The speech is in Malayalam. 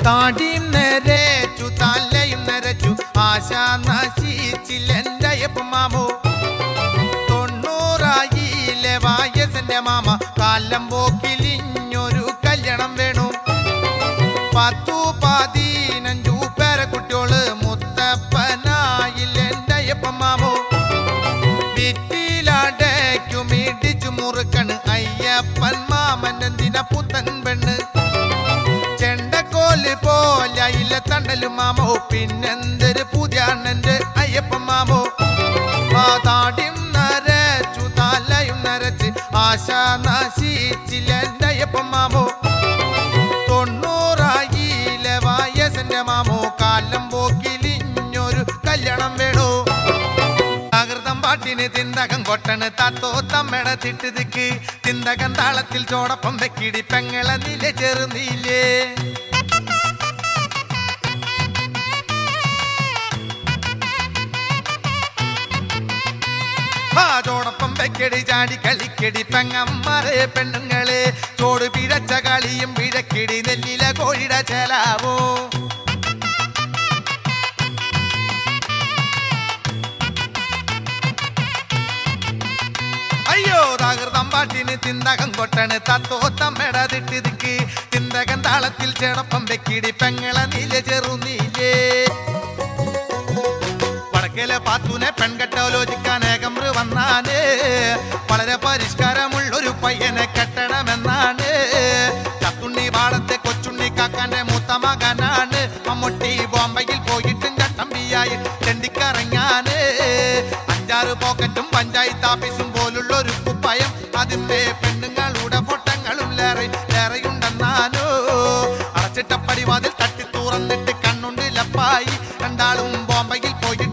താടിയും നരച്ചു തലയും നരച്ചു ആശ നശിച്ചില്ലെന്റെ അയ്യപ്പൻ മാമോ തൊണ്ണൂറായിലെ വായസന്റെ മാമ കാലം പോക്കിലിഞ്ഞൊരു കല്യാണം വേണു പത്തു പതിനഞ്ചു പേരക്കുട്ടിയോള് മുത്തപ്പനായില്ല എന്റെ അയ്യപ്പൻ മാമോ വിറ്റിലാടയ്ക്കും ഇടിച്ചു മുറുക്കണ് അയ്യപ്പൻ മാമൻ എന്തിന പുത്തൻ പെണ്ണ് ചെണ്ടക്കോല് പോലയില്ല തണ്ടലും മാമോ പിന്നെന്തൊരു പുതിയ അണ്ണന്റെ അയ്യപ്പൻ മാമോ ആ താടിയും നരച്ചു തലയും നരച്ച് ആശ നശിച്ചില്ല എന്റെ അയ്യപ്പൻ മാമോ തൊണ്ണൂറായിലെ വയസ്സിന്റെ മാമോ കാലം പോക്കിലിഞ്ഞൊരു കല്യാണം വേണോ തകൃതം പാട്ടിന് തിന്തകം കൊട്ടണ് തത്തോ തമ്മട തിട്ടുതിക്ക് തിന്തകം താളത്തിൽ ചോടപ്പം വെക്കിടി പെങ്ങളെ നില ചെറുന്നില്ലേ ആ ചോടപ്പം വെക്കടി ചാടി കളിക്കടി പെങ്ങന്മാരെ പെണ്ണുങ്ങളെ ചോട് പിഴച്ച കളിയും പിഴക്കിടി നെല്ലില കോഴിയുടെ ചേലാവോ അയ്യോ തകൃതം പാട്ടിന് തിന്തകം കൊട്ടണ് തത്തോ തമ്മട തിട്ടിതിക്ക് തിന്തകം താളത്തിൽ ചേടപ്പം വെക്കിടി പെങ്ങളെ നീല ചെറുനീലേ വടക്കേലെ പാത്തൂനെ പെൺകെട്ടോലോചിക്കാൻ ഏകമ്ര വന്നാണ് വളരെ പരിഷ്കാരമുള്ളൊരു പയ്യനെ കെട്ടണമെന്നാണ് ചത്തുണ്ണി പാടത്തെ കൊച്ചുണ്ണി കാക്കാന്റെ മൂത്ത മകനാണ് മമ്മൂട്ടി ബോംബെയിൽ പോയിട്ടും ചട്ടമ്പിയായി ചെണ്ടിക്കറങ്ങാന് അഞ്ചാറ് പോക്കറ്റും പഞ്ചായത്ത് ഓഫീസും പോലുള്ളൊരു കുപ്പയം അതിന്റെ പെണ്ണുങ്ങളുടെ ഫോട്ടങ്ങളും ലേറെ ലേറെയുണ്ടെന്നാനോ അടച്ചിട്ടപ്പടി വാതിൽ തട്ടി തുറന്നിട്ട് കണ്ണുണ്ട് ലപ്പായി രണ്ടാളും ബോംബെയിൽ പോയി